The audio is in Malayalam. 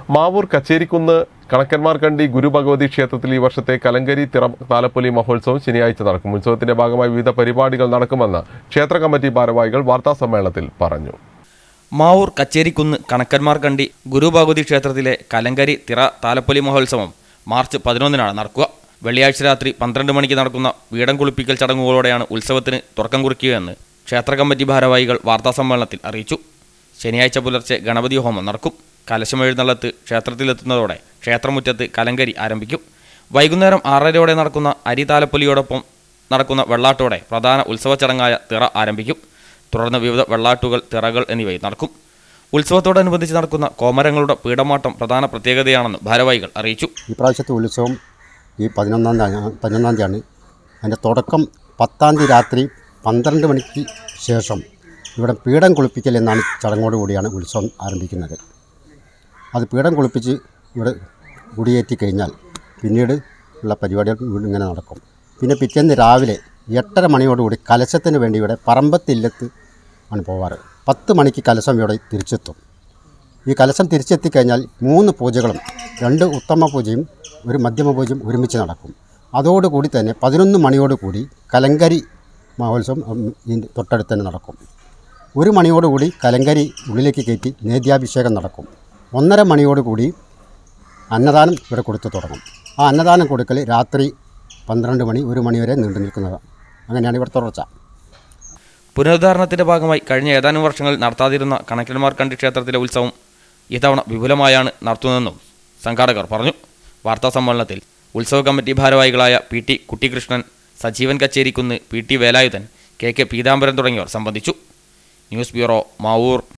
മാവൂർ കച്ചേരിക്കുന്ന് കണക്കന്മാർ കണ്ടി ഗുരു ഭഗവതി ക്ഷേത്രത്തിൽ ഈ വർഷത്തെ കലങ്കരി തിറ താലപ്പൊലി മഹോത്സവം ശനിയാഴ്ച നടക്കും ഉത്സവത്തിന്റെ ഭാഗമായി വിവിധ പരിപാടികൾ നടക്കുമെന്ന് ക്ഷേത്ര കമ്മിറ്റി ഭാരവാഹികൾ വാർത്താസമ്മേളനത്തിൽ പറഞ്ഞു മാവൂർ കച്ചേരിക്കുന്ന് കണക്കന്മാർ കണ്ടി ഗുരുഭഗവതി ക്ഷേത്രത്തിലെ കലങ്കരി തിറ താലപ്പൊലി മഹോത്സവം മാർച്ച് പതിനൊന്നിനാണ് നടക്കുക വെള്ളിയാഴ്ച രാത്രി പന്ത്രണ്ട് മണിക്ക് നടക്കുന്ന വീടം കുളിപ്പിക്കൽ ചടങ്ങുകളോടെയാണ് ഉത്സവത്തിന് തുടക്കം കുറിക്കുകയെന്ന് ക്ഷേത്ര കമ്മിറ്റി ഭാരവാഹികൾ വാർത്താസമ്മേളനത്തിൽ അറിയിച്ചു ശനിയാഴ്ച പുലർച്ചെ ഗണപതി ഹോമം നടക്കും കലശമെഴുന്നള്ളത്ത് ക്ഷേത്രത്തിലെത്തുന്നതോടെ ക്ഷേത്രമുറ്റത്ത് കലങ്കരി ആരംഭിക്കും വൈകുന്നേരം ആറരയോടെ നടക്കുന്ന അരി താലപ്പൊലിയോടൊപ്പം നടക്കുന്ന വെള്ളാട്ടോടെ പ്രധാന ഉത്സവ ചടങ്ങായ തിറ ആരംഭിക്കും തുടർന്ന് വിവിധ വെള്ളാട്ടുകൾ തിറകൾ എന്നിവയും നടക്കും ഉത്സവത്തോടനുബന്ധിച്ച് നടക്കുന്ന കോമരങ്ങളുടെ പീഠമാട്ടം പ്രധാന പ്രത്യേകതയാണെന്ന് ഭാരവാഹികൾ അറിയിച്ചു ഈ പ്രാവശ്യത്തെ ഉത്സവം ഈ പതിനൊന്നാം തീയതി പതിനൊന്നാം തീയതിയാണ് അതിൻ്റെ തുടക്കം പത്താം തീയതി രാത്രി പന്ത്രണ്ട് മണിക്ക് ശേഷം ഇവിടെ പീഠം കുളിപ്പിക്കൽ എന്നാണ് ചടങ്ങോടുകൂടിയാണ് ഉത്സവം ആരംഭിക്കുന്നത് അത് പീഠം കുളിപ്പിച്ച് ഇവിടെ കുടിയേറ്റി കഴിഞ്ഞാൽ പിന്നീട് ഉള്ള പരിപാടികൾ വീണ്ടും ഇങ്ങനെ നടക്കും പിന്നെ പിറ്റേന്ന് രാവിലെ എട്ടര മണിയോടുകൂടി കലശത്തിന് വേണ്ടി ഇവിടെ പറമ്പത്തില്ലത്ത് ആണ് പോവാറ് പത്ത് മണിക്ക് കലശം ഇവിടെ തിരിച്ചെത്തും ഈ കലശം തിരിച്ചെത്തിക്കഴിഞ്ഞാൽ മൂന്ന് പൂജകളും രണ്ട് ഉത്തമ പൂജയും ഒരു മധ്യമ പൂജയും ഒരുമിച്ച് നടക്കും അതോടുകൂടി തന്നെ പതിനൊന്ന് മണിയോടുകൂടി കലങ്കരി മഹോത്സവം ഉം, ഇതിൻ്റെ തൊട്ടടുത്ത് തന്നെ നടക്കും ഒരു മണിയോടുകൂടി കലങ്കരി ഉള്ളിലേക്ക് കയറ്റി നേദ്യാഭിഷേകം നടക്കും ഒന്നര മണിയോടുകൂടി അന്നദാനം ഇവിടെ കൊടുത്തു തുടങ്ങും ആ അന്നദാനം കൊടുക്കൽ രാത്രി പന്ത്രണ്ട് മണി ഒരു മണി വരെ നീണ്ടു നിൽക്കുന്നതാണ് അങ്ങനെയാണ് ഇവിടെ തുടർച്ച പുനരുദ്ധാരണത്തിന്റെ ഭാഗമായി കഴിഞ്ഞ ഏതാനും വർഷങ്ങളിൽ നടത്താതിരുന്ന കണക്കന്മാർ കണ്ടി ക്ഷേത്രത്തിലെ ഉത്സവം ഇത്തവണ വിപുലമായാണ് നടത്തുന്നതെന്നും സംഘാടകർ പറഞ്ഞു വാർത്താ സമ്മേളനത്തിൽ ഉത്സവ കമ്മിറ്റി ഭാരവാഹികളായ P T Kuttikrishnan Sajeevan Kacherikkunnu P T Velayudhan K K Peethambaran തുടങ്ങിയവർ സംബന്ധിച്ചു ന്യൂസ് ബ്യൂറോ മാവൂർ